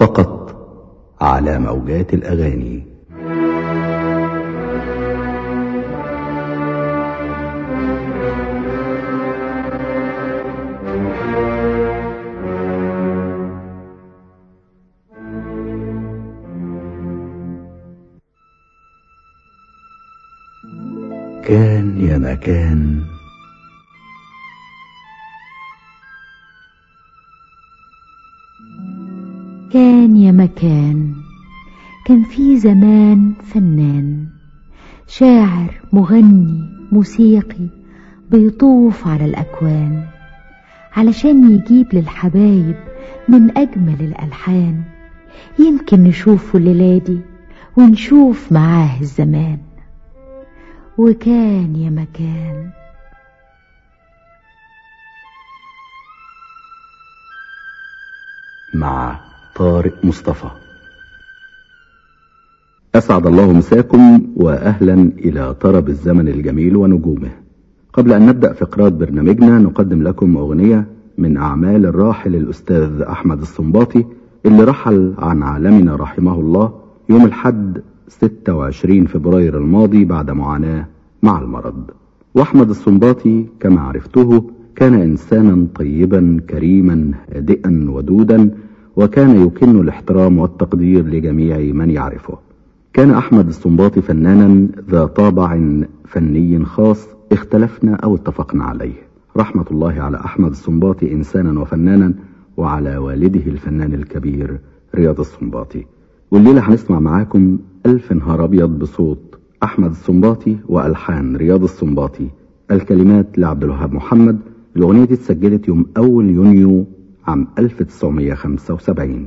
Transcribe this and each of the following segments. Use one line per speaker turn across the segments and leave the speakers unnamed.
فقط على موجات الأغاني كان يا مكان
كان يا مكان كان في زمان فنان شاعر مغني موسيقي بيطوف على الأكوان علشان يجيب للحبايب من أجمل الألحان يمكن نشوفه الليلة دي ونشوف معاه الزمان وكان يا مكان
مع طارق مصطفى أسعد الله مساكم وأهلا إلى طرب الزمن الجميل ونجومه قبل أن نبدأ فقرات برنامجنا نقدم لكم أغنية من أعمال الراحل الأستاذ أحمد الصنباطي اللي رحل عن عالمنا رحمه الله يوم الحد 26 فبراير الماضي بعد معاناة مع المرض وأحمد الصنباطي كما عرفته كان إنسانا طيبا كريما هادئا ودودا وكان يكن الاحترام والتقدير لجميع من يعرفه كان أحمد الصنباطي فنانا ذا طابع فني خاص اختلفنا أو اتفقنا عليه رحمة الله على أحمد الصنباطي إنسانا وفنانا وعلى والده الفنان الكبير رياض الصنباطي والليلة هنسمع معاكم ألف نهار أبيض بصوت أحمد الصنباطي وألحان رياض الصنباطي الكلمات لعبد الوهاب محمد الأغنية دي اتسجلت يوم أول يونيو عام 1975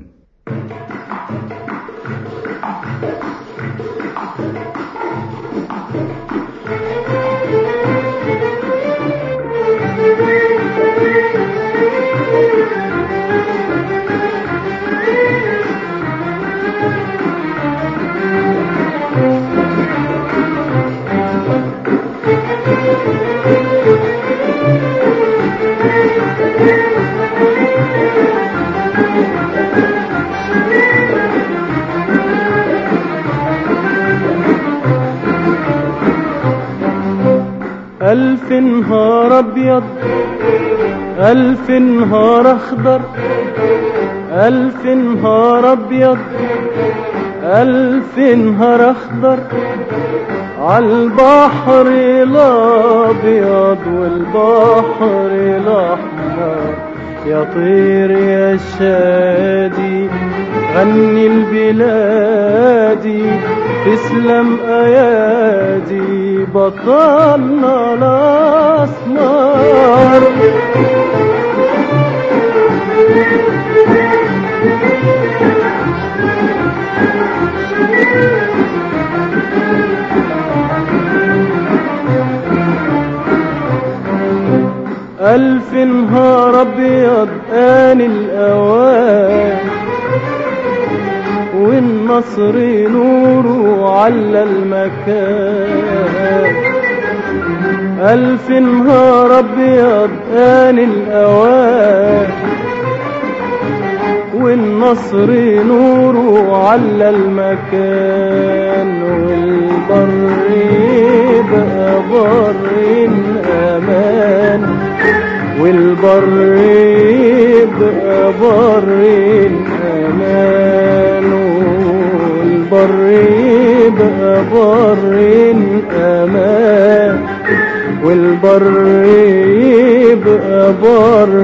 ألف نهار أبيض ألف نهار أخضر ألف نهار أبيض ألف نهار أخضر عالبحر الأبيض والبحر الأحمر يا طير يا شادي غني البلادي تسلم ايادي بطلنا الاسمار ألف نهار أبيض آن الأوان والنصر نوره على المكان ألف نهار أبيض آن الأوان والنصر نوره على المكان والبر بقى بر الأمان والبر بقى بر الأمان والبر بقى بر الأمان والبر يبقى بر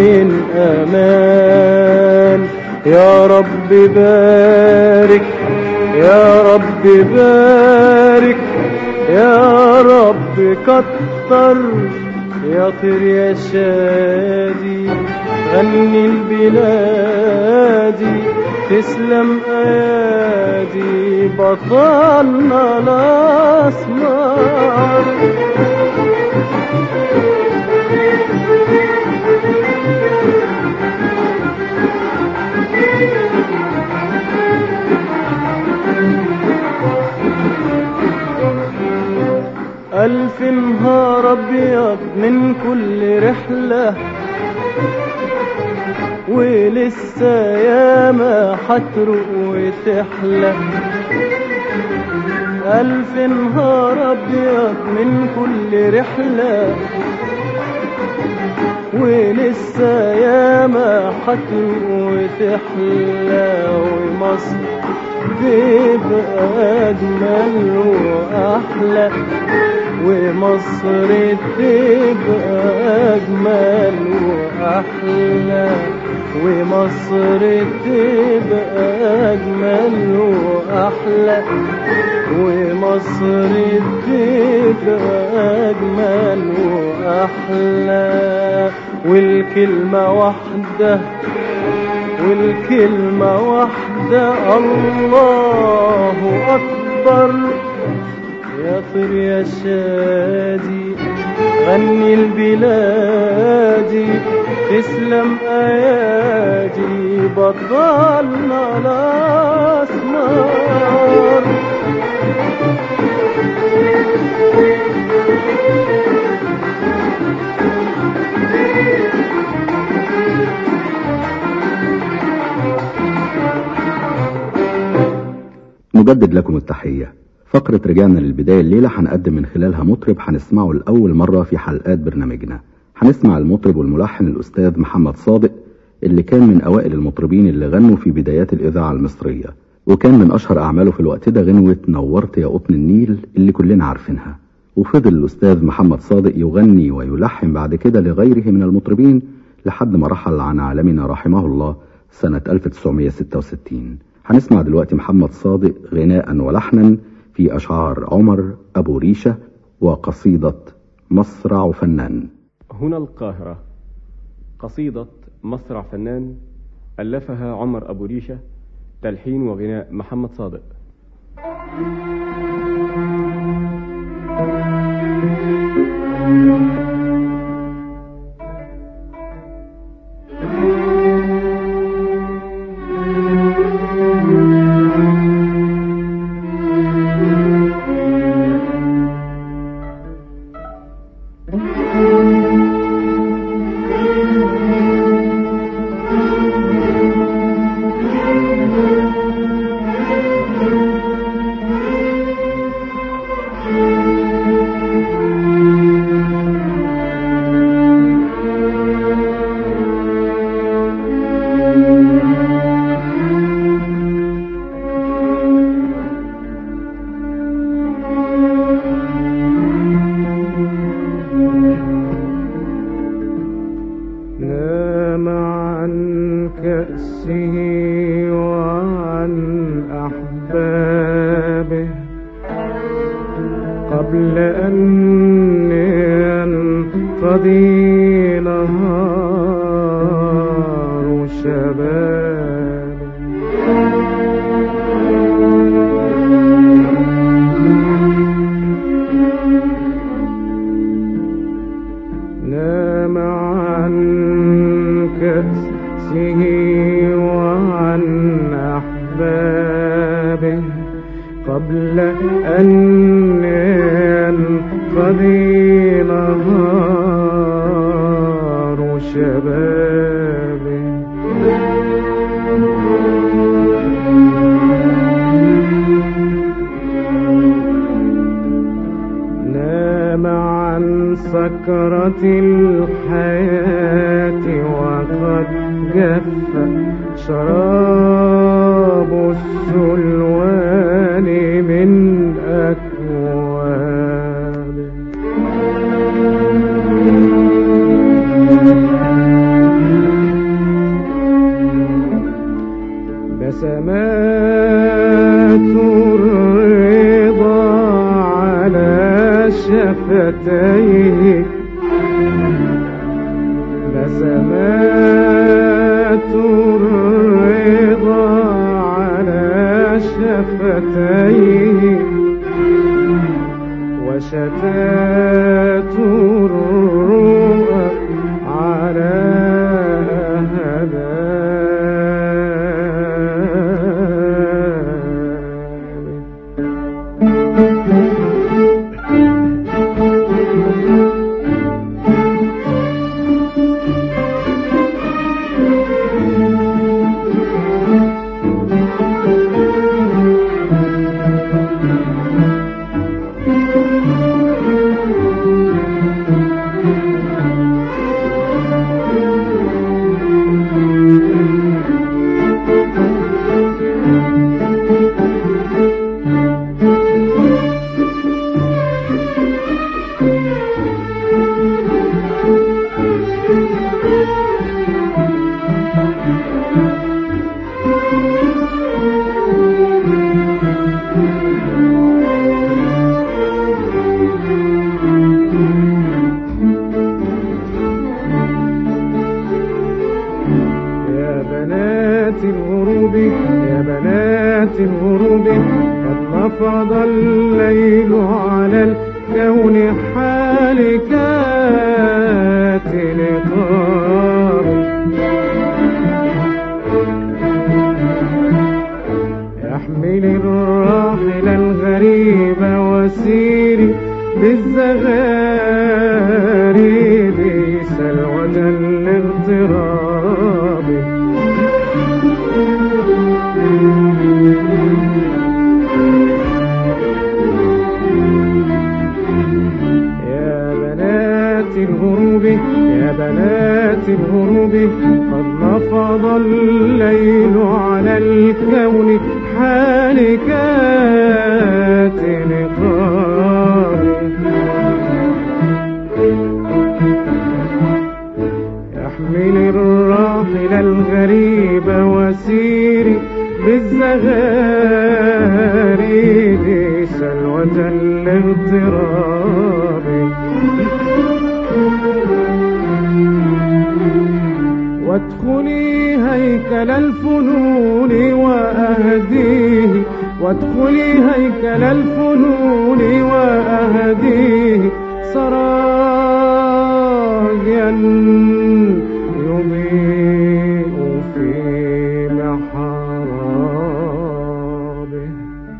الأمان يا رب بارك يا رب بارك يا رب كتر يا طير يا شادي غني البلادي تسلم ايادي بطلنا الاسمار ألف نهار أبيض من كل رحلة ولسه ياما حتروق وتحلى ألف نهار أبيض من كل رحلة ولسه ياما حتروق وتحلى ومصر تبقى أجمل وأحلى ومصر تبقى أجمل وأحلى ومصر تبقى أجمل وأحلى ومصر تبقى أجمل وأحلى والكلمة واحدة والكلمة واحدة الله أكبر يا طير يا شادي غني البلادي تسلم ايادي بطلنا الاسمار
نجدد لكم التحية فقرة رجعنا للبداية الليلة هنقدم من خلالها مطرب هنسمعه لأول مرة في حلقات برنامجنا هنسمع المطرب والملحن الأستاذ محمد صادق اللي كان من أوائل المطربين اللي غنوا في بدايات الإذاعة المصرية وكان من أشهر أعماله في الوقت ده غنوة نورت يا قطن النيل اللي كلنا عارفينها وفضل الأستاذ محمد صادق يغني ويلحن بعد كده لغيره من المطربين لحد ما رحل عن عالمنا رحمه الله سنة 1966 هنسمع دلوقتي محمد صادق غناء ولحنا في أشعار عمر أبو ريشة وقصيدة مصرع فنان
هنا القاهرة قصيدة مصرع فنان ألفها عمر أبو ريشة تلحين وغناء محمد صادق
نام عن كأسه وعن أحبابه قبل أن ينقضي نهار شبابه نام عن كأسه وعن أحبابه قبل أن ينقضي نهار شبابه نام عن سكرة الحياة وقد جف شراب السلوان من أكواب بسمات الرضا على شفتيه بسمات الرضا على شفتيه وشتات الرؤى على هداه بنات الغروب قد نفض الليل على الكون حالكات لقاب احمل الراحل الغريب وسيري بالزغاريد سلوة الاغتراب يا بنات الغروب يا بنات الغروب قد نفض الليل على الكون حالكات نقاب احمل الراحل الغريب وسيري بالزغاريد سلوة الاغتراب وادخلي هيكل الفنون وأهديه وادخلي هيكل الفنون وأهديه سرايا يضيء في محرابه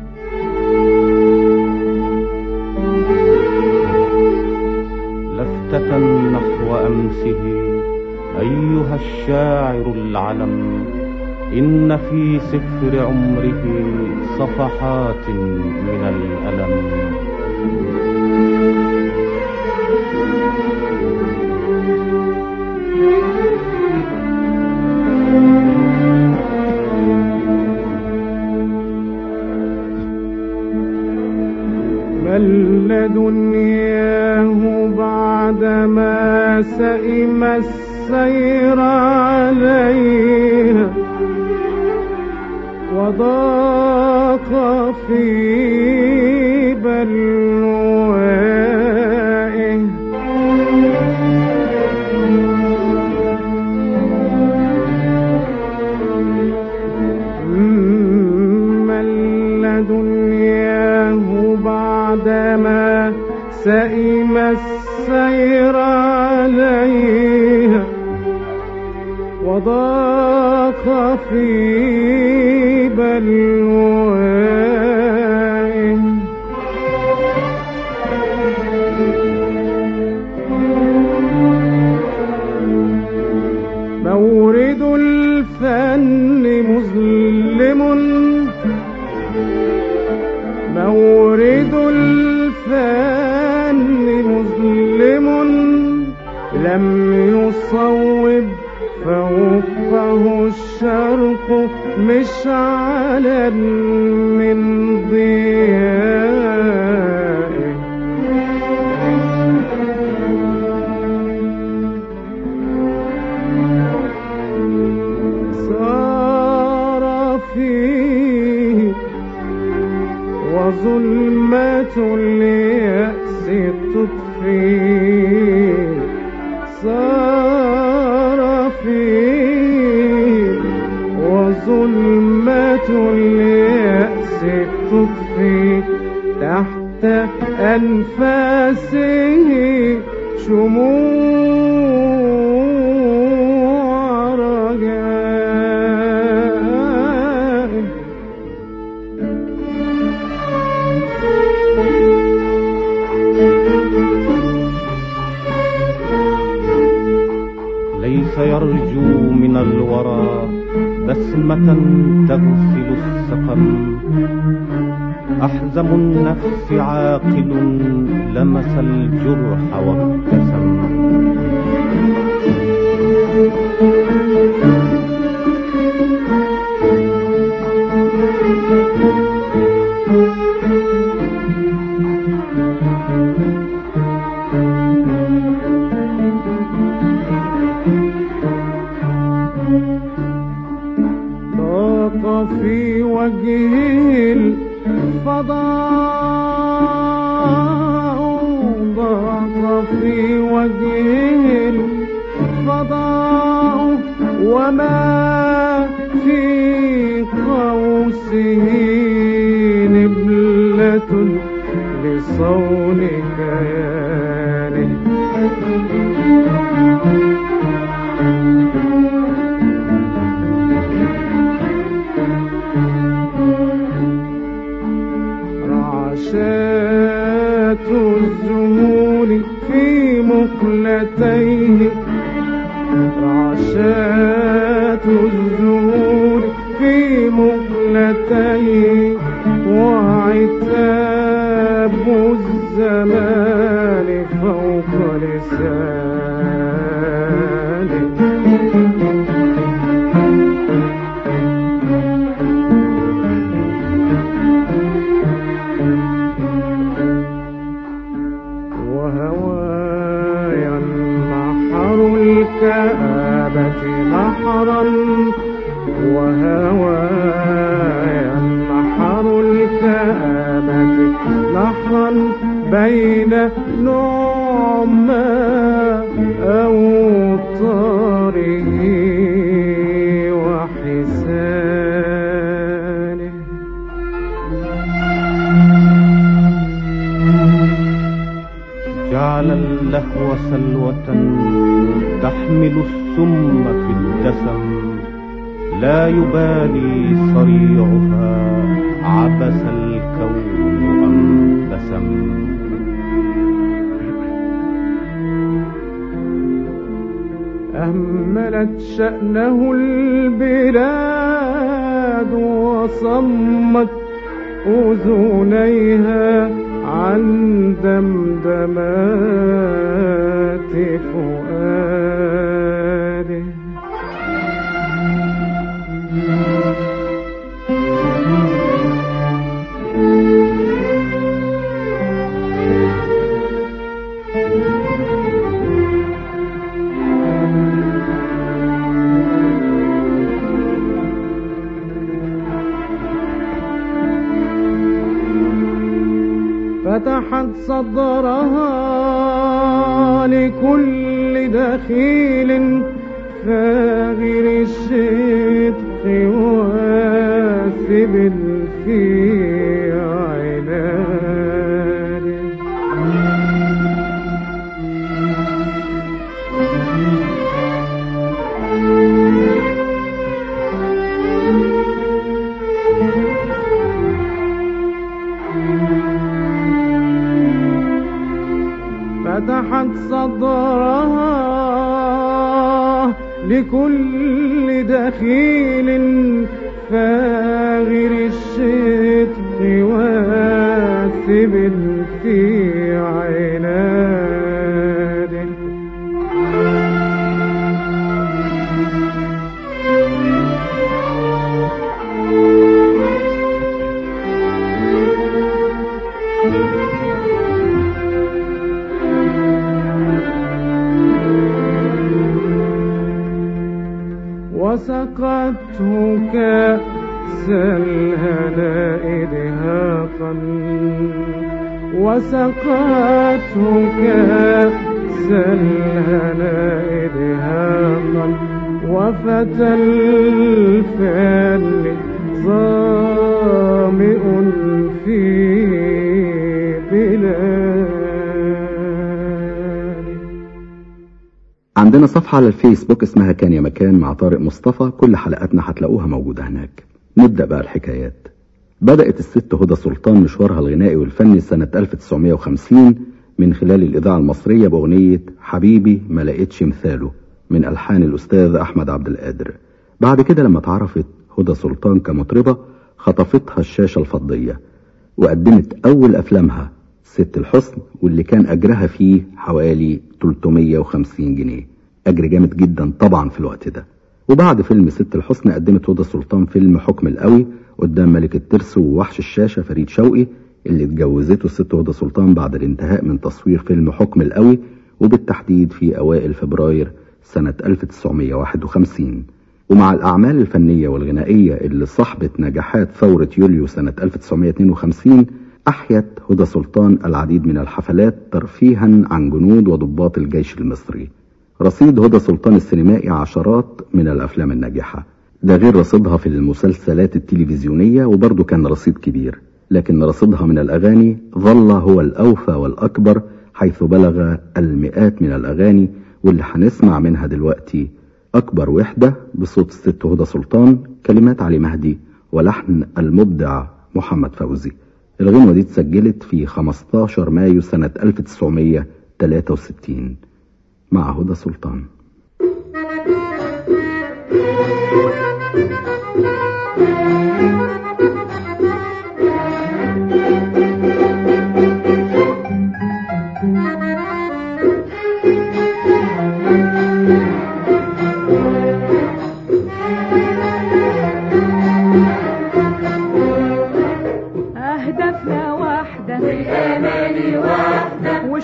لفتة نحو أمسه أيها الشاعر العلم إن في سفر عمره صفحات من الألم
مل دنياه بعدما سئم السير عليها وضاق في بلوائه مل دنياه بعدما سئم السير عليها وضاق في بلوائه مورد الفن مظلم مورد الفن مظلم لم يصوب فوقه الشرق مشعلا من ضيائه صار فيه وظلمة اليأس تطفي صار فيه وظلمة اليأس تطفي تحت أنفاسه شموع رجائه
ليس يرجو من الورى بسمة تغسل السقم أحزم النفس عاقل لمس الجرح وابتسم
ضاق في وجهه الفضاء ضاق في وجهه الفضاء وما في قوسه مقلتي وعتاب الزمان فوق لساني وهواي النحر الكآبة نحرا وهواي النحر الكآبة نحرا بين نعمى أوطاره وحسانه
جعل اللهو سلوة تحمل السم في الدسم لا يبالي صريعها عبس الكون أم بسم
أهملت شأنه البلاد وصمت أذنيها عن دمدمات فؤاده فتحت صدرها لكل دخيل فاغر الشدق واثب في عناده فتحت صدرها لكل دخيل فاغر الشدق واثب في عناده وسقته كأس الهناء دهاقا وسقته كأس الهناء دهاقا وفتى الفن ظامئ في بلاده
عندنا صفحة على الفيسبوك اسمها كان يا مكان مع طارق مصطفى كل حلقاتنا هتلاقوها موجودة هناك نبدأ بقى الحكايات بدأت الست هدى سلطان مشوارها الغنائي والفني سنة 1950 من خلال الإذاعة المصرية بأغنية حبيبي ما لقيتش مثاله من ألحان الأستاذ أحمد عبد القادر بعد كده لما اتعرفت هدى سلطان كمطربة خطفتها الشاشة الفضية وقدمت أول أفلامها ست الحسن واللي كان أجرها فيه حوالي 350 جنيه أجر جامد جدا طبعا في الوقت ده وبعد فيلم ست الحسن قدمت هدى سلطان فيلم حكم القوي قدام ملك الترس ووحش الشاشة فريد شوقي اللي اتجوزته الست هدى سلطان بعد الانتهاء من تصوير فيلم حكم القوي وبالتحديد في أوائل فبراير سنة 1951 ومع الأعمال الفنية والغنائية اللي صاحبت نجاحات ثورة يوليو سنة 1952 أحيت هدى سلطان العديد من الحفلات ترفيها عن جنود وضباط الجيش المصري رصيد هدى سلطان السينمائي عشرات من الأفلام الناجحة ده غير رصيدها في المسلسلات التلفزيونية وبرضه كان رصيد كبير لكن رصيدها من الأغاني ظل هو الأوفى والأكبر حيث بلغ المئات من الأغاني واللي هنسمع منها دلوقتي أكبر وحدة بصوت الست هدى سلطان كلمات علي مهدي ولحن المبدع محمد فوزي الغنوة دي اتسجلت في 15 مايو سنة 1963 مع هدى سلطان
Thank you.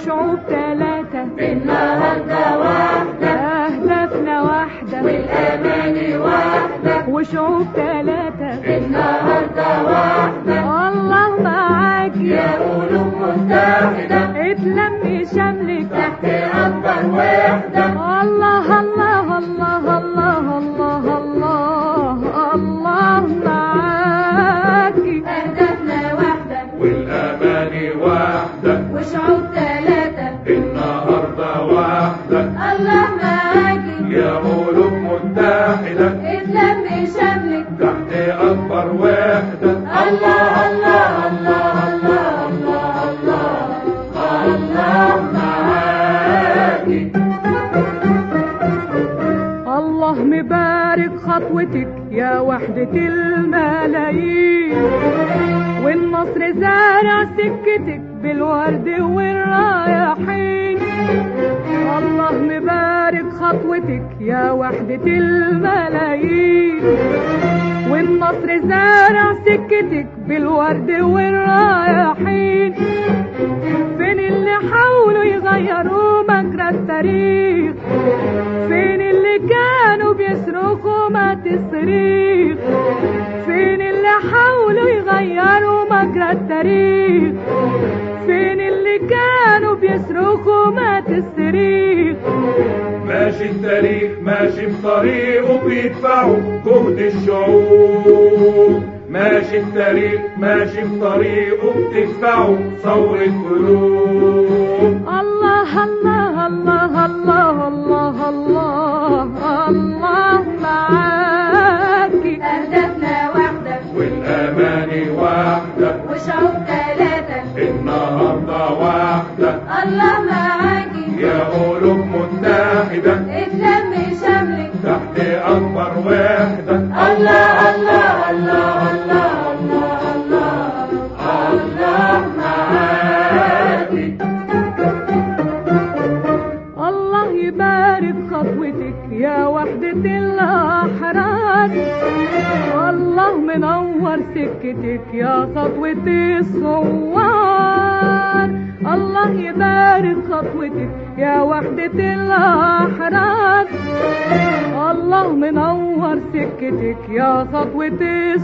وشعوب تلاتة
النهاردة واحدة
أهدافنا واحدة
والأماني واحدة
وشعوب تلاتة
النهاردة واحدة
الله معاك
يا قلوب متحدة
اتلمي شملك
تحت أكبر وحدة
الله الله الله الله الله الله الله معاكي
أهدافنا واحدة
والأماني واحدة
وشعوب تلاتة
النهاردة واحدة
الله معاكي
يا قلوب متحدة
اتلمي شملك
تحت أكبر وحدة
الله الله الله الله الله الله الله معاكي
الله مبارك خطوتك يا وحدة الملايين والنصر زارع سكتك بالورد والرايحين الله مبارك خطوتك يا وحدة الملايين والنصر زارع سكتك بالورد والرايحين فين اللي حاولوا يغيروا مجرى التاريخ فين اللي كانوا بيصرخوا مات الصريخ فين اللي حاولوا يغيروا مجرى التاريخ فين اللي كانوا بيصرخوا مات الصريخ
ماشي التاريخ ماشي بطريقه بيدفعوا جهد الشعوب ماشي التاريخ ماشي بطريقه بتدفعوا ثورة قلوب
الله الله الله الله الله الله الله معاكي
أهدافنا واحدة
والأماني واحدة
وشعوب تلاتة
النهاردة واحدة
الله معاكي
يا قلوب متحدة
اتلمي شملك
تحت أكبر وحدة
الله الله الله الله الله الله الله معاكي
الله يبارك خطوتك يا وحدة الأحرار الله منور سكتك يا خطوة الثوار الله يبارك خطوتك يا وحدة الأحرار الله منور سكتك يا خطوة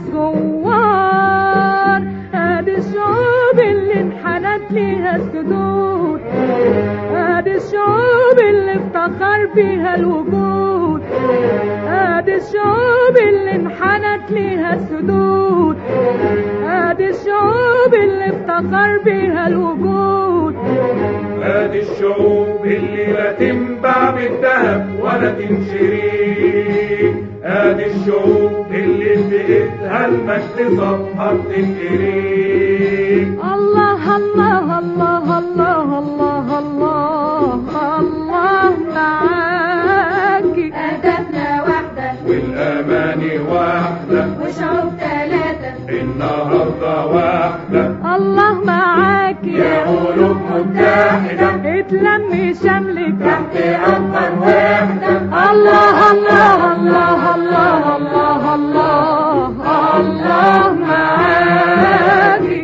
الثوار ادي الشعوب اللي انحنت ليها السدود ادي الشعوب اللي افتخر بيها الوجود ادي الشعوب اللي انحنت ليها السدود ادي الشعوب اللي افتخر بيها الوجود
هذه الشعوب اللي لا تنباع بالذهب ولا تنشري هذه الشعوب اللي بإيدها المجد صفحة تنكري
الله الله الله الله الله الله الله معاكي
أهدافنا واحدة
والأماني واحدة
وشعوب تلاتة
النهاردة واحدة
الله معاكي
يا قلوب متحدة
اتلمي شملك
تحت أكبر وحدة
الله الله الله الله الله الله الله معاكي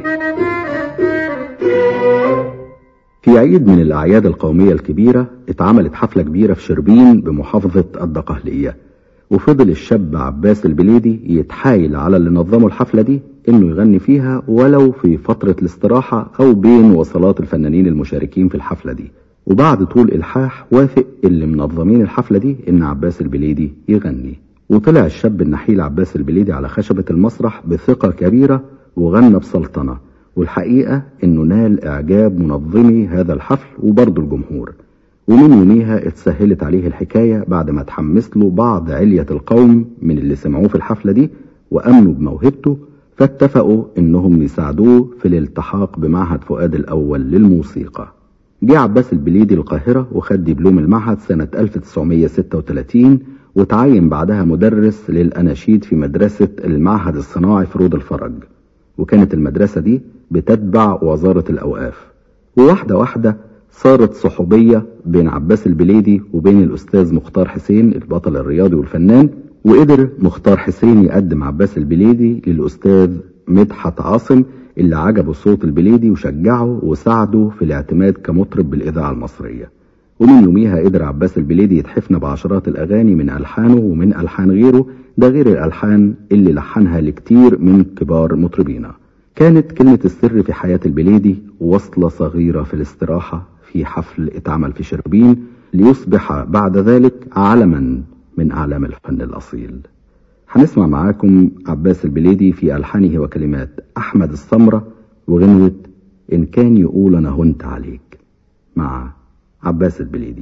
في عيد من الأعياد القومية الكبيرة اتعملت حفلة كبيرة في شربين بمحافظة الدقهلية وفضل الشاب عباس البليدي يتحايل على اللي نظموا الحفلة دي انه يغني فيها ولو في فترة الاستراحة او بين وصلات الفنانين المشاركين في الحفلة دي وبعد طول الحاح وافق اللي منظمين الحفلة دي ان عباس البليدي يغني وطلع الشاب النحيل عباس البليدي على خشبة المسرح بثقة كبيرة وغنى بسلطنة والحقيقة انه نال اعجاب منظمي هذا الحفل وبرضه الجمهور ومن يوميها اتسهلت عليه الحكاية بعد ما تحمس له بعض علية القوم من اللي سمعوه في الحفلة دي وأمنوا بموهبته فاتفقوا انهم يساعدوه في الالتحاق بمعهد فؤاد الأول للموسيقى جه عباس البليدي القاهرة وخد دبلوم المعهد سنة 1936 وتعين بعدها مدرس للأناشيد في مدرسة المعهد الصناعي في رود الفرج وكانت المدرسة دي بتتبع وزارة الأوقاف وواحدة واحدة صارت صحوبية بين عباس البليدي وبين الأستاذ مختار حسين البطل الرياضي والفنان وقدر مختار حسين يقدم عباس البليدي للأستاذ مدحت عاصم اللي عجبه صوت البليدي وشجعه وساعده في الاعتماد كمطرب بالإذاعة المصرية ومن يوميها قدر عباس البليدي يتحفنا بعشرات الأغاني من ألحانه ومن ألحان غيره ده غير الألحان اللي لحنها لكتير من كبار مطربينا كانت كلمة السر في حياة البليدي وصلة صغيرة في الاستراحة في حفل اتعمل في شربين ليصبح بعد ذلك علما من أعلام الفن الأصيل هنسمع معاكم عباس البليدي في ألحانه وكلمات أحمد السمرة وغنوة إن كان يقول أنا هنت عليك مع عباس البليدي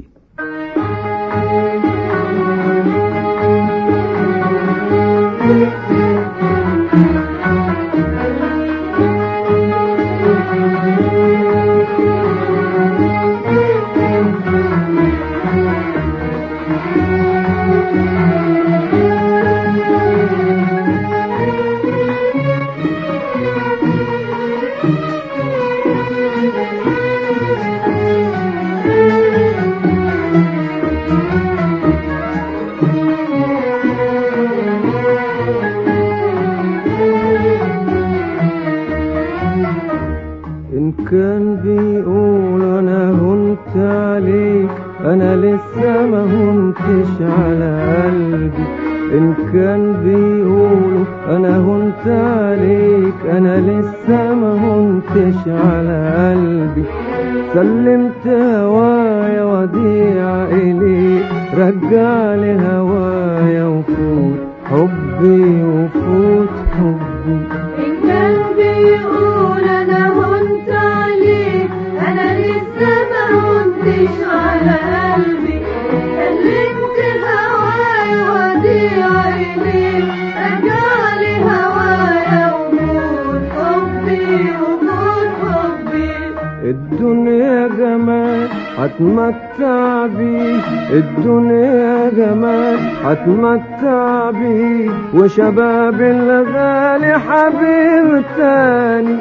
إن كان بيقول أنا هنت عليك أنا لسه ما هنتش على قلبي إن كان بيقول أنا هنت عليك أنا لسه ما هنتش على قلبي سلمت هوايا وديع إليك رجع لي هوايا وفوت حبي وفوت حبي
إن كان بيقول أنا هنت عليك أنا لسه ما هنتش على قلبي سلمت هوايا وديع إليك رجعلي هوايا وموت حبي وموت حبي
الدنيا جمال هتمتع بيه الدنيا جمال هتمتع بيه وشباب الغالي حبيب تاني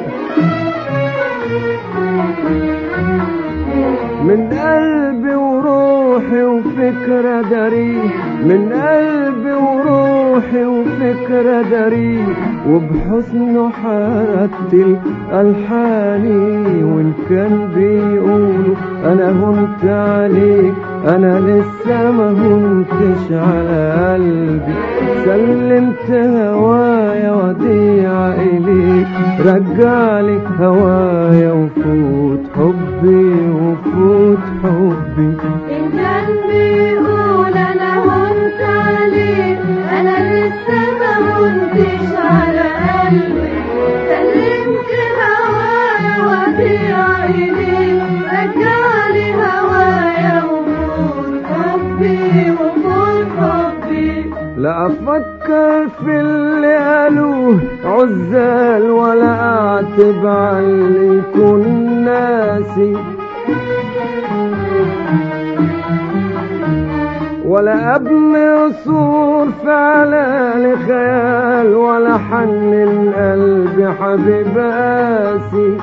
من قلبي وروحي وفكرة دريه من قلبي وروحي وفكرة دريه وبحسنه حرتل ألحاني وإن كان بيقولوا أنا هنت عليك أنا لسه ما هنتش على قلبي سلمت هوايا وديع إليك رجعلي هوايا وفوت حبي وفوت حبي
إن كان بيقول أنا هنت عليك أنا لسه ما هنتش على قلبي سلمت هوايا وديع إليك رجعلي هوايا وموت حبي وموت حبي
لا افكر في اللي قالوه عزال ولا اعتب على اللي يكون ناسي ولا ابني قصور فعلا لخيال ولا حنن قلبي حبيب قاسي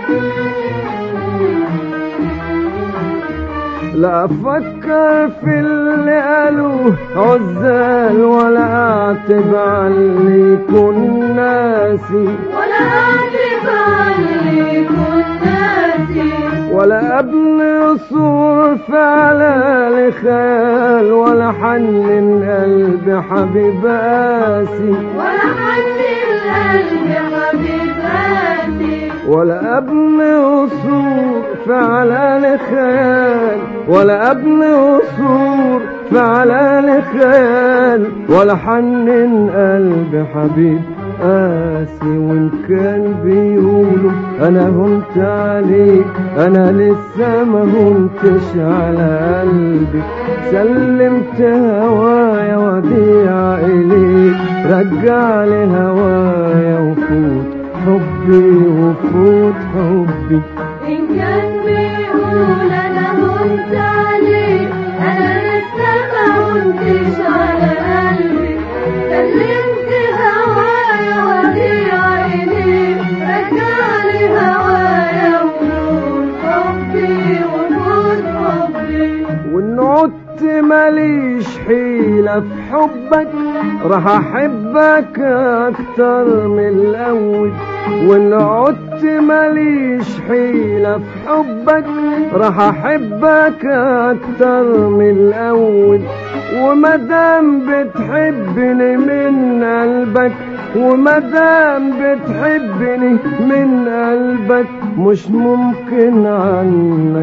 لا افكر في اللي قالوه عزال ولا اعتب على اللي يكون ناسي
ولا أعتب على اللي كنت ناسي
ولا ابني قصور فعلا لخيال ولا حنن قلبي حبيب قاسي
ولا حد القلب حبيب قاسي
ولا ابني قصور فعلا لخيال ولا ابني قصور فعلا لخيال ولا حنن قلبي حبيب قاسي وان كان بيقولوا انا هنت عليك انا لسه ما هنتش على قلبي سلمت هوايا وديع اليك رجع لي هوايا وفوت حبي وفوت حبي
إن كان بيقول أنا هنت عليك أنا لسه ما هنتش على قلبي سلمت هوايا وديع إليك رجعلي هوايا وموت حبي وموت حبي
وان عدت ماليش حيلة في حبك راح احبك اكتر من الاول وان عدت ماليش حيلة في حبك راح احبك اكتر من الاول ومادام بتحبني من قلبك ومادام بتحبني من قلبك مش ممكن عنك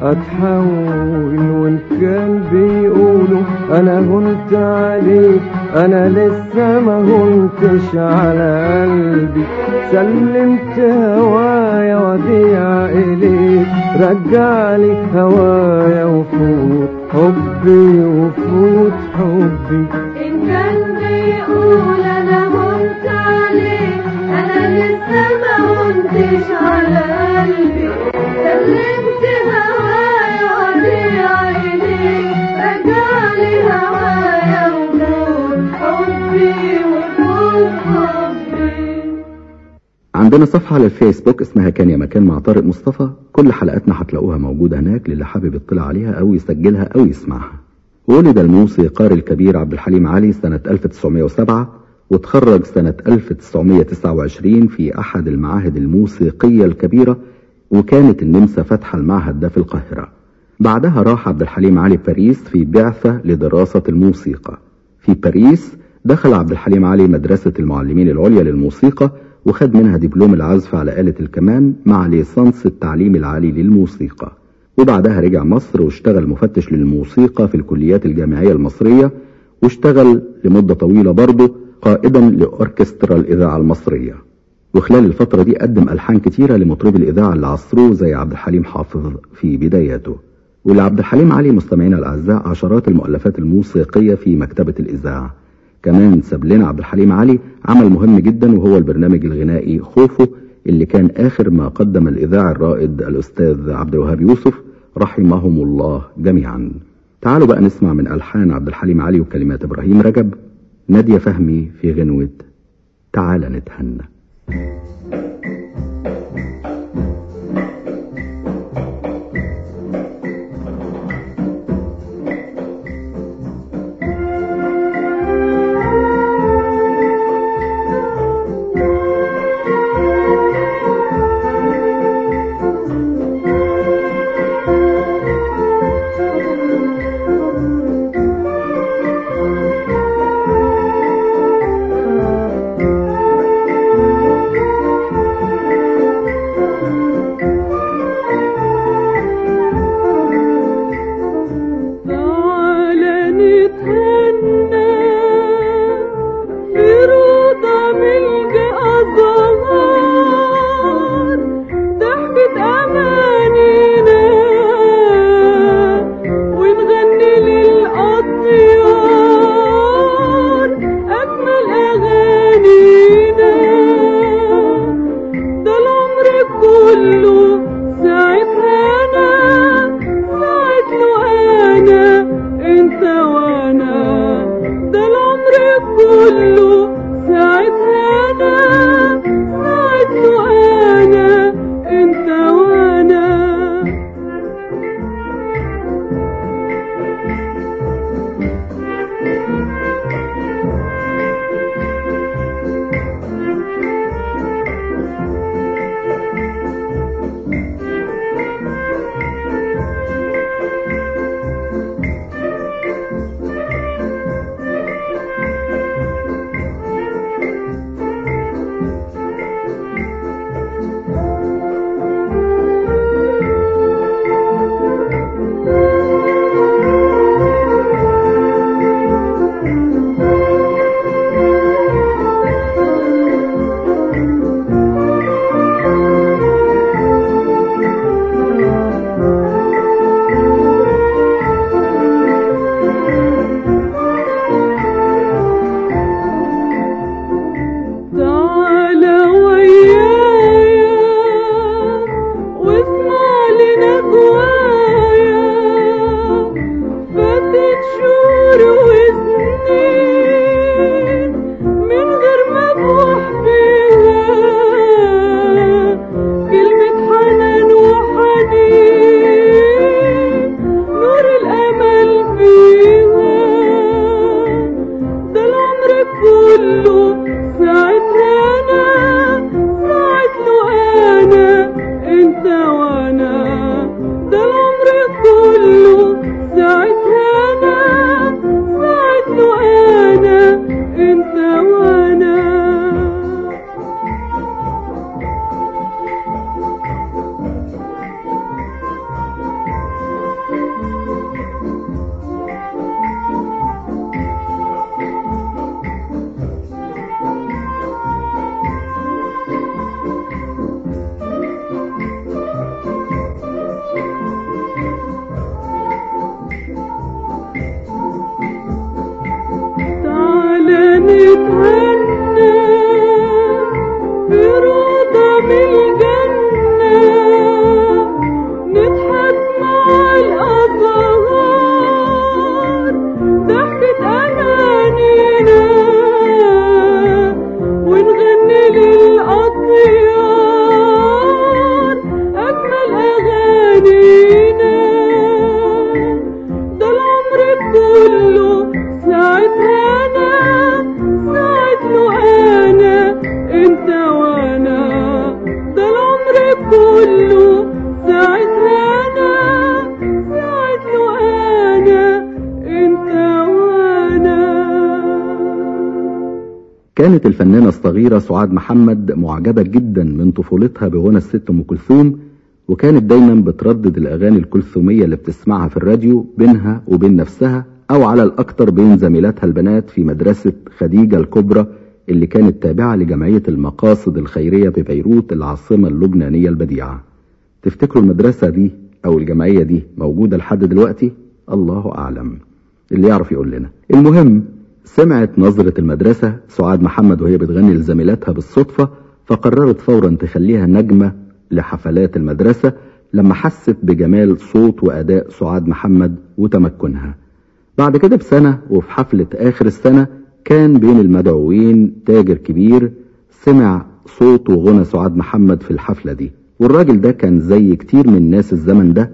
اتحول وان كان بيقولوا انا هنت عليك انا لسه ما هنتش على قلبي سلمت هوايا وديع اليك رجعلي هوايا وفوت حبي وفوت حبي
إن كان بيقول أنا هنت عليك أنا لسه ما هنتش على قلبي سلمت هوايا وديع إليك رجعلي هوايا وفوت حبي وفوت حبي
عندنا صفحة على الفيسبوك اسمها كان يا مكان مع طارق مصطفى كل حلقاتنا هتلاقوها موجودة هناك للي حابب يطلع عليها أو يسجلها أو يسمعها ولد الموسيقار الكبير عبد الحليم علي سنة 1907 وتخرج سنة 1929 في أحد المعاهد الموسيقية الكبيرة وكانت النمسا فاتحة المعهد ده في القاهرة بعدها راح عبد الحليم علي باريس في بعثة لدراسة الموسيقى في باريس دخل عبد الحليم علي مدرسة المعلمين العليا للموسيقى وخد منها دبلوم العزف على آلة الكمان مع ليسانس التعليم العالي للموسيقى وبعدها رجع مصر واشتغل مفتش للموسيقى في الكليات الجامعية المصرية واشتغل لمدة طويلة برضه قائدا لأوركسترا الإذاعة المصرية وخلال الفترة دي قدم ألحان كتيرة لمطربي الإذاعة اللي عصروه زي عبد الحليم حافظ في بداياته ولعبد الحليم علي مستمعينا الأعزاء عشرات المؤلفات الموسيقية في مكتبة الإذاعة كمان ساب لنا عبد الحليم علي عمل مهم جدا وهو البرنامج الغنائي خوفو اللي كان آخر ما قدم الإذاعي الرائد الأستاذ عبد الوهاب يوسف رحمهم الله جميعا تعالوا بقى نسمع من ألحان عبد الحليم علي وكلمات إبراهيم رجب نادية فهمي في غنوة تعال نتهنى
Thank
كانت الفنانة الصغيرة سعاد محمد معجبة جدا من طفولتها بغنى الست ام كلثوم وكانت دايما بتردد الاغاني الكلثومية اللي بتسمعها في الراديو بينها وبين نفسها او على الاكثر بين زميلاتها البنات في مدرسة خديجة الكبرى اللي كانت تابعة لجمعية المقاصد الخيرية ببيروت العاصمة اللبنانية البديعة تفتكروا المدرسة دي او الجمعية دي موجودة لحد دلوقتي الله اعلم اللي يعرف يقول لنا المهم سمعت نظرة المدرسة سعاد محمد وهي بتغني لزميلاتها بالصدفة فقررت فورا تخليها نجمة لحفلات المدرسة لما حست بجمال صوت وأداء سعاد محمد وتمكنها بعد كده بسنة وفي حفلة آخر السنة كان بين المدعوين تاجر كبير سمع صوت وغنى سعاد محمد في الحفلة دي والراجل ده كان زي كتير من ناس الزمن ده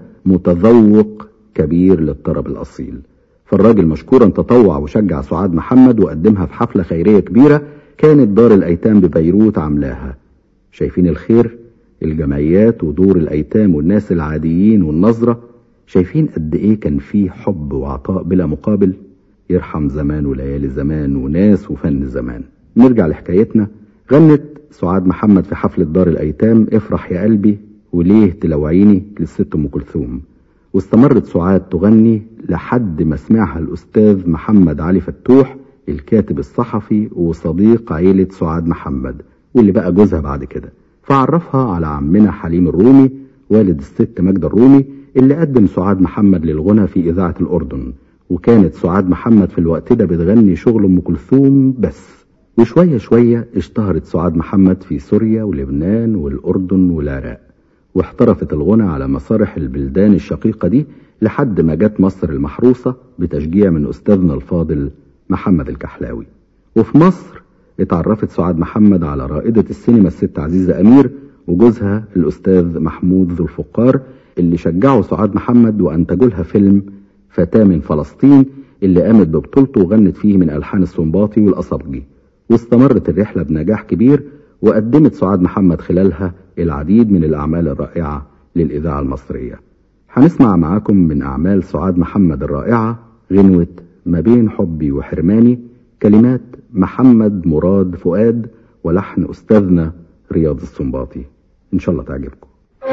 متذوق كبير للطرب الأصيل فالراجل مشكورا تطوع وشجع سعاد محمد وقدمها في حفلة خيرية كبيرة كانت دار الأيتام ببيروت عاملاها شايفين الخير الجمعيات ودور الأيتام والناس العاديين والنظرة شايفين قد إيه كان فيه حب وعطاء بلا مقابل يرحم زمان وليالي زمان وناس وفن زمان نرجع لحكايتنا غنت سعاد محمد في حفلة دار الأيتام افرح يا قلبي وليه تلوعيني للست أم كلثوم واستمرت سعاد تغني لحد ما سمعها الأستاذ محمد علي فتوح الكاتب الصحفي وصديق عيلة سعاد محمد واللي بقى جوزها بعد كده فعرفها على عمنا حليم الرومي والد الست ماجدة الرومي اللي قدم سعاد محمد للغنى في إذاعة الأردن وكانت سعاد محمد في الوقت ده بتغني شغل أم كلثوم بس وشوية شوية اشتهرت سعاد محمد في سوريا ولبنان والأردن والعراق واحترفت الغنى على مسارح البلدان الشقيقة دي لحد ما جت مصر المحروسة بتشجيع من أستاذنا الفاضل محمد الكحلاوي وفي مصر اتعرفت سعاد محمد على رائدة السينما الست عزيزة أمير وجوزها الأستاذ محمود ذو الفقار اللي شجعوا سعاد محمد وأنتجوا لها فيلم فتاة من فلسطين اللي قامت ببطولته وغنت فيه من ألحان السنباطي والأصبجي واستمرت الرحلة بنجاح كبير وقدمت سعاد محمد خلالها العديد من الأعمال الرائعة للإذاعة المصرية هنسمع معاكم من أعمال سعاد محمد الرائعة غنوة ما بين حبي وحرماني كلمات محمد مراد فؤاد ولحن أستاذنا رياض السنباطي إن شاء الله تعجبكم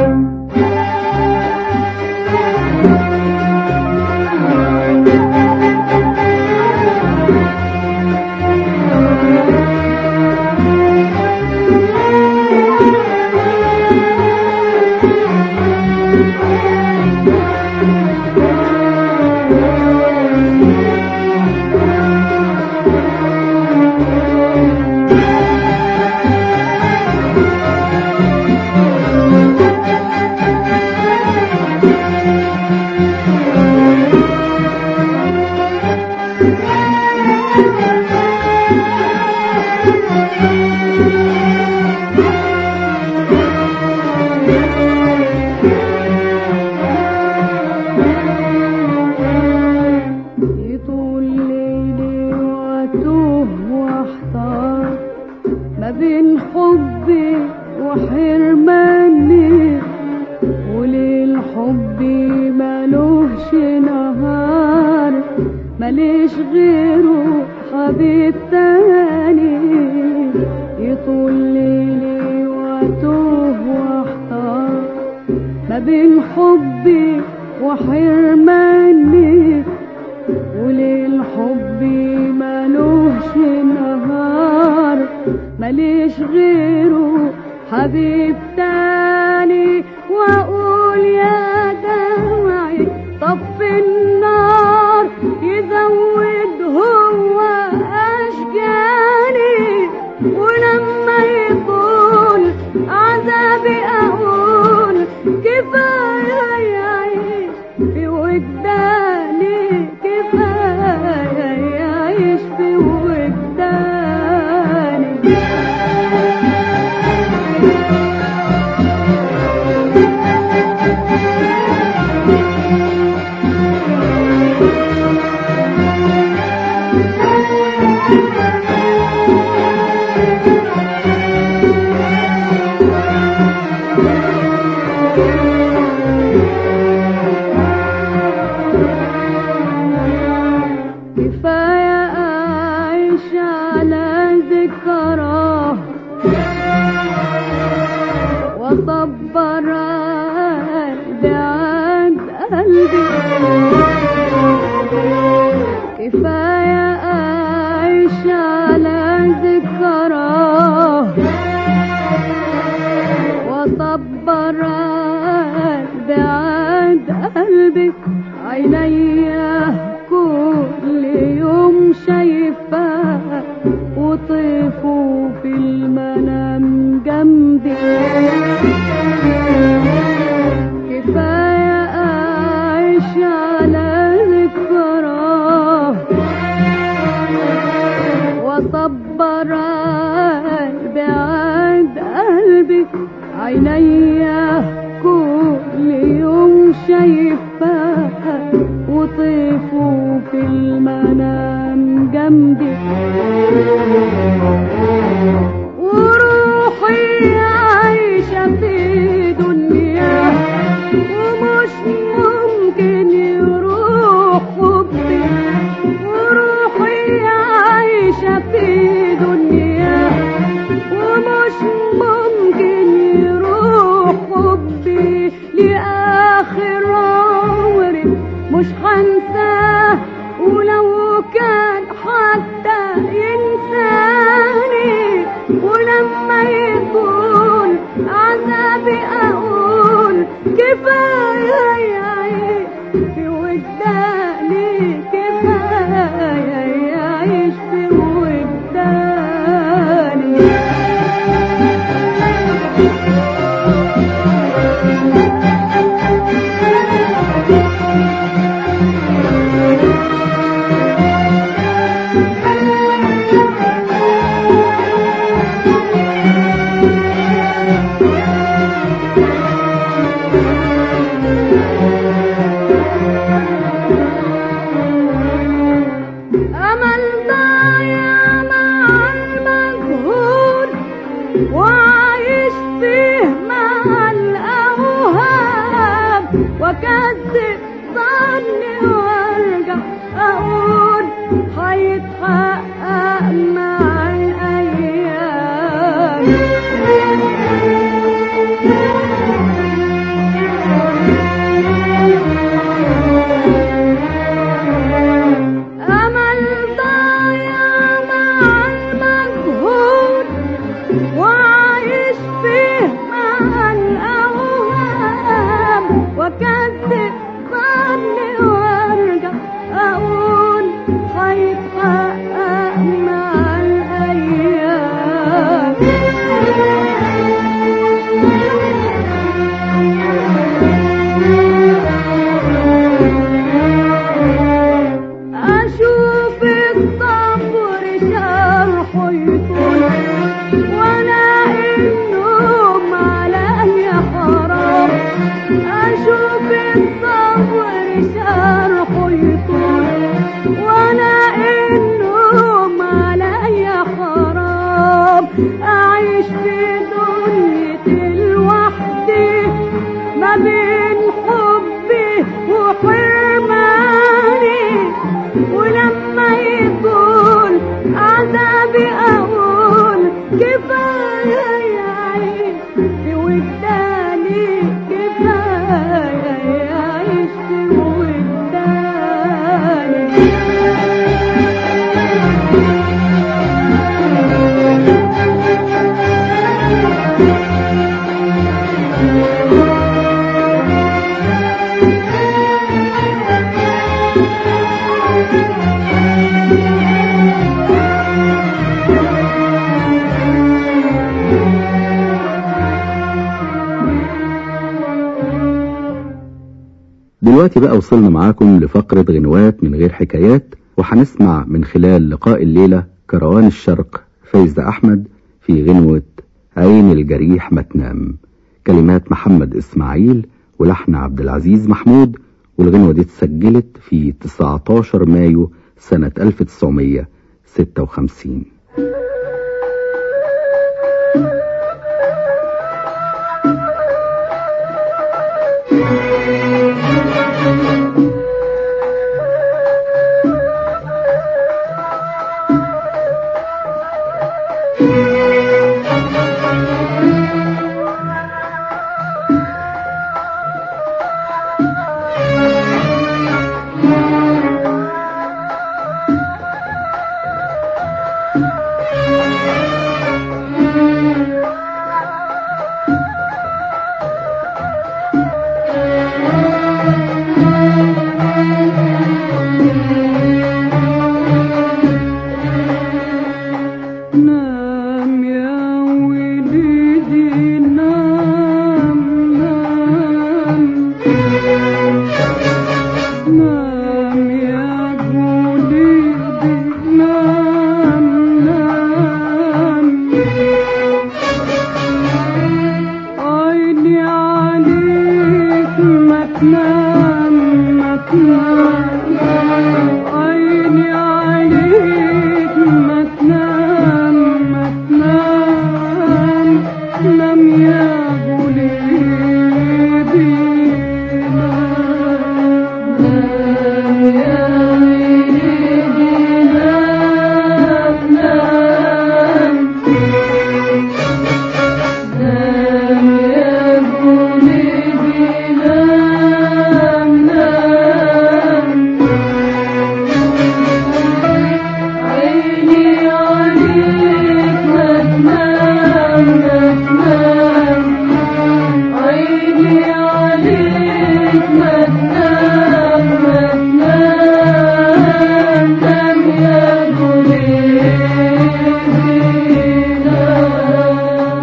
يطول ليلي واتوه واحتار ما بين حبي وحرماني وليل حبي ملوش نهار ماليش غيره حبيب تاني يطول ليلي واتوه واحتار ما بين حبي وحرماني وليل حبي ملوش نهار ماليش غيره حبيب تاني واقول يا دمعي طفي النار يزود هو اشجاني ولما يطول عذابي اقول كفايه يعيش في وجداني كفايه يعيش في وجداني وصبر قلبي عند قلبي كفاية أعيش على ذكراه وصبر قلبي عند قلبي عينيا كل يوم شايفاه وطيفه في المنام جنبي كفاية أعيش على ذكراه وصبر قلبي عند قلبي عينيا كل يوم شايفاه وطيفه في المنام جنبي وروحي عايشة في دنيا ومش ممكن يروح حبي وروحي عايشة في دنيا ومش ممكن يروح حبي لآخر عمري مش هنساه ولو كان حتى ينساني ولما يكون عذابي أقول كفاية يعيش في وجداني كفاية يعيش في وجداني أمل ضايع مع المجهول وعايش فيه مع الأوهام وكذب ظني وارجع أقول هيتحقق مع الأيام أمل ضايع مع المجهول وعايش فيه مع الأوهام وكذب ظني وارجع أقول هيتحقق مع الأيام أشوف الصبر شرحه يطول وأنا النوم علي حرام أشوف الصبر شرحه يطول وأنا النوم علي حرام أعيش في دنيتي لوحدي ما بين حبي وحرماني ولما يكون عذابي أقول كفاية يعيش في وجداني كفاية يعيش في وجداني
دلوقتي بقى وصلنا معاكم لفقرة غنوات من غير حكايات وهنسمع من خلال لقاء الليلة كروان الشرق فايزة أحمد في غنوة عين الجريح ما تنام كلمات محمد إسماعيل ولحن عبد العزيز محمود والغنوة دي اتسجلت في 19 مايو سنة 1956
تنام ما تنام عيني عليك ما تنام ما تنام نام يا قلبي نام يا قلبي نام نام نام يا قلبي نام نام عيني عليك ما تنام ما تنام عيني عليك ما تنام ما تنام نام يا قلبي نام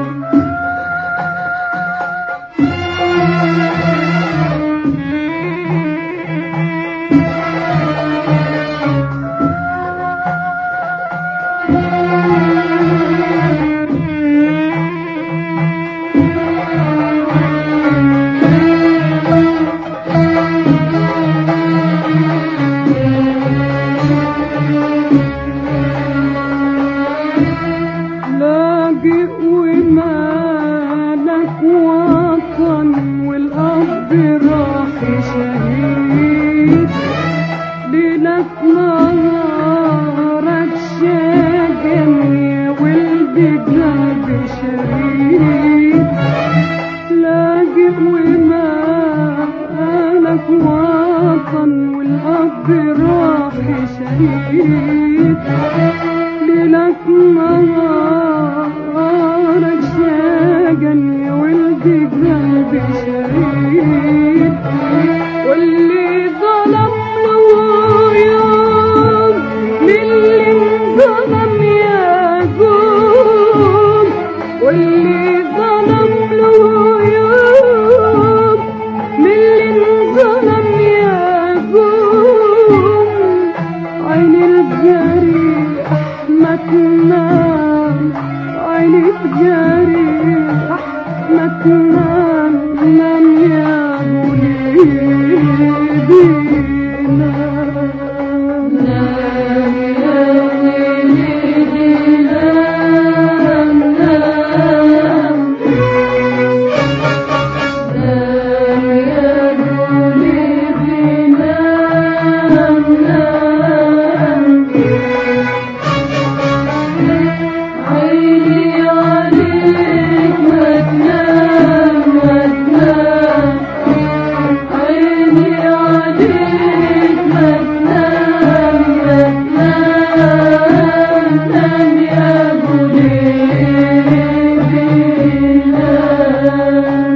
لاجئ ومالك وطن والأرض راح شهيد ليلك نهارك شاجن يا ولدي قلب شهيد لاجئ ومالك وطن والأرض راح شهيد ليلك نهارك شاجن يا ولدي قلبي شهيد واللي ظلم له يوم للي انظلم يقوم واللي ظلم له يوم للي انظلم يقوم عين الجريح ما تنام عين الجريح ما تنام نام يا وليدي نام نام يا وليدي نام نام نام يا وليدي نام نام عيني عليك ما تنام ما تنام عيني عليك ما تنام ما تنام نام يا قلبي نام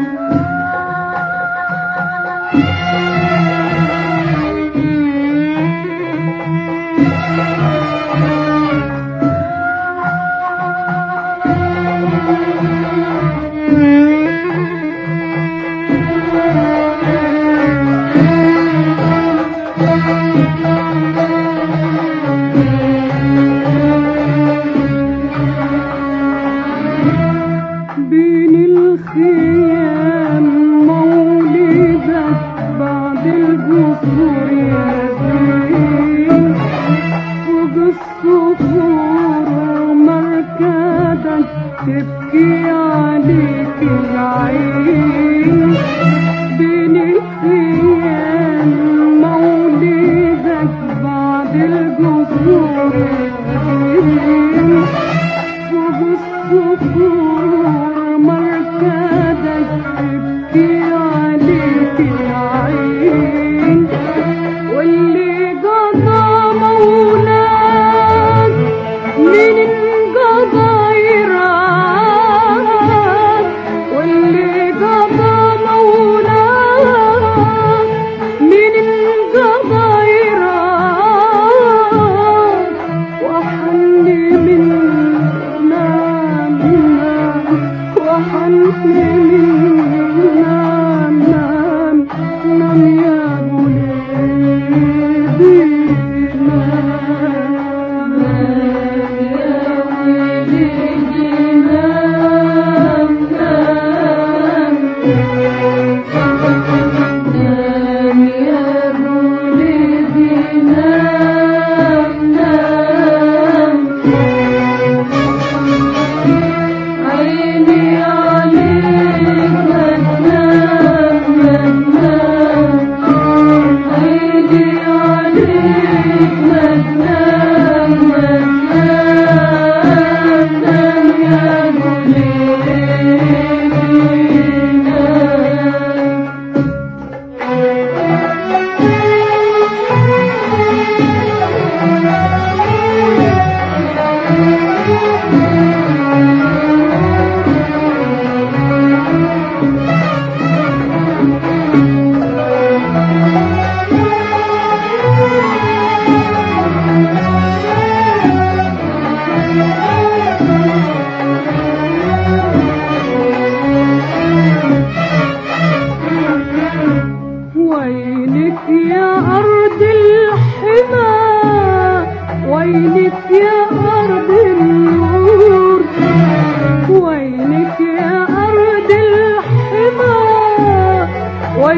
بين الخيام مولدك بعد القصور يا زين فوق الصخور ومركدك تبكي عليك العين بين الخيام مولدك بعد القصور يا زين فوق الصخور مركدك تبكي عليك العين واللي قضى مولاك من انقضى يراك واللي قضى مولاك من انقضى يراك وحني من نام نام وحني من نام نام نام يا وليدي نام يا وليدي نام نام نام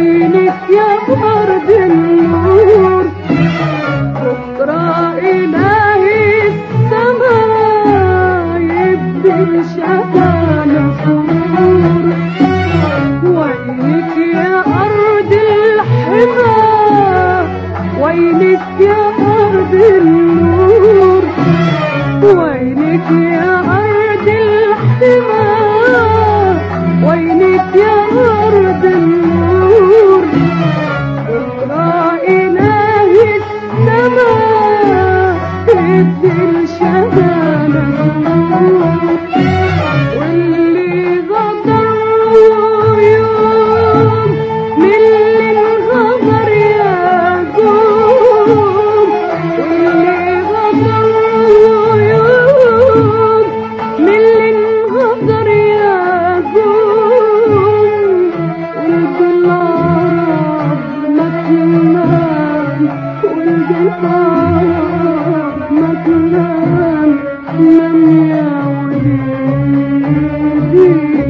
وعينك يا أرض النور بكرة إلهي السماء يبدل شبابنا سرور وينك يا أرض الحمى وينك يا أرض النور وينك يا أرض الحمى وينك يا أرض النور بكرة إلهي السماء يبدل شبابنا واللي غدر يوم من اللي انغدر يا قوم واللي غدر يوم من اللي انغدر يا قوم والبلاد مكنان والبلاد مكنان من يا وليدي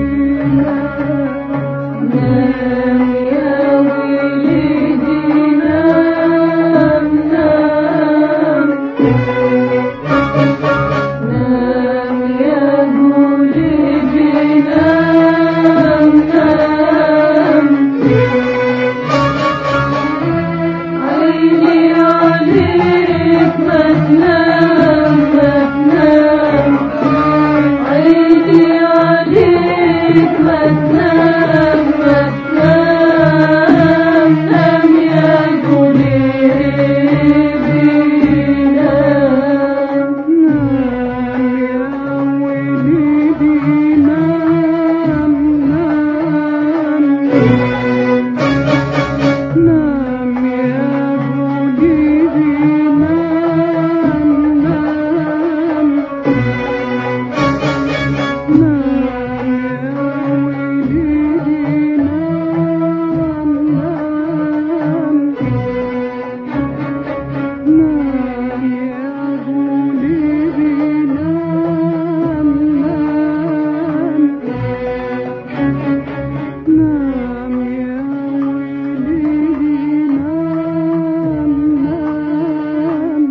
نام يا وليدي نام نام نام يا وليدي نام نام عيني عليك ما تنام ما تنام عيني عليك ما تنام ما تنام نام يا قلبي نام نام يا وليدي نام نام نام يا وليدي نام نام نام يا وليدي نام نام نام يا وليدي نام نام نام يا وليدي نام نام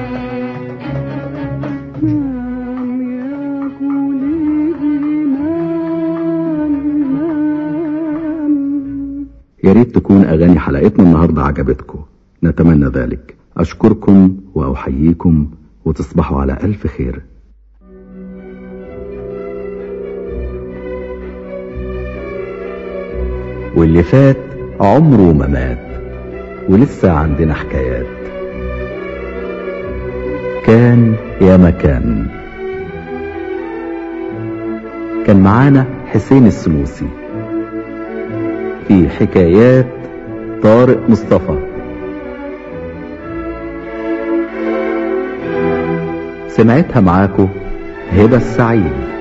نام يا وليدي نام نام
يا ريت تكون أغاني حلقتنا النهاردة عجبتكم نتمنى ذلك أشكركم وأحييكم وتصبحوا على ألف خير واللي فات عمره ما مات ولسه عندنا حكايات كان يا مكان كان معانا حسين السنوسي في حكايات طارق مصطفى سمعتها معاكو هبة السعيد